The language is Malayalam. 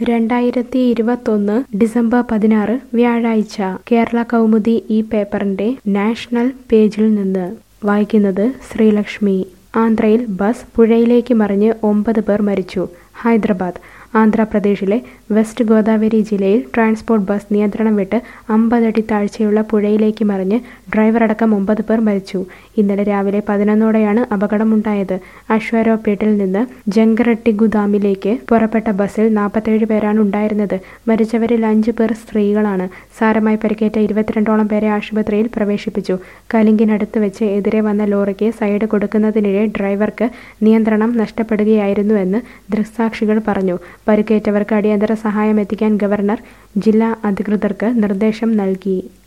രണ്ടായിരത്തി ഇരുപത്തൊന്ന് ഡിസംബർ പതിനാറ് വ്യാഴാഴ്ച കേരള കൗമുദി ഈ പേപ്പറിന്റെ നാഷണൽ പേജിൽ നിന്ന് വായിക്കുന്നത് ശ്രീലക്ഷ്മി ആന്ധ്രയിൽ ബസ് പുഴയിലേക്ക് മറിഞ്ഞ് ഒമ്പത് പേർ മരിച്ചു ഹൈദരാബാദ് ആന്ധ്രാപ്രദേശിലെ വെസ്റ്റ് ഗോദാവരി ജില്ലയിൽ ട്രാൻസ്പോർട്ട് ബസ് നിയന്ത്രണം വിട്ട് അമ്പതടി താഴ്ചയുള്ള പുഴയിലേക്ക് മറിഞ്ഞ് ഡ്രൈവറടക്കം ഒമ്പത് പേർ മരിച്ചു ഇന്നലെ രാവിലെ പതിനൊന്നോടെയാണ് അപകടമുണ്ടായത് അശ്വാരോപേട്ടിൽ നിന്ന് ജങ്കറട്ടിഗുദാമിലേക്ക് പുറപ്പെട്ട ബസ്സിൽ നാൽപ്പത്തേഴ് പേരാണ് ഉണ്ടായിരുന്നത് മരിച്ചവരിൽ അഞ്ചു പേർ സ്ത്രീകളാണ് സാരമായി പരിക്കേറ്റ ഇരുപത്തിരണ്ടോളം പേരെ ആശുപത്രിയിൽ പ്രവേശിപ്പിച്ചു കലിങ്കിനടുത്ത് വെച്ച് എതിരെ വന്ന ലോറിക്ക് സൈഡ് കൊടുക്കുന്നതിനിടെ ഡ്രൈവർക്ക് നിയന്ത്രണം നഷ്ടപ്പെടുകയായിരുന്നുവെന്ന് ദൃക്സാക്ഷികൾ പറഞ്ഞു പരിക്കേറ്റവർക്ക് അടിയന്തര സഹായം എത്തിക്കാൻ ഗവർണർ ജില്ലാ അധികൃതർക്ക് നിർദ്ദേശം നൽകി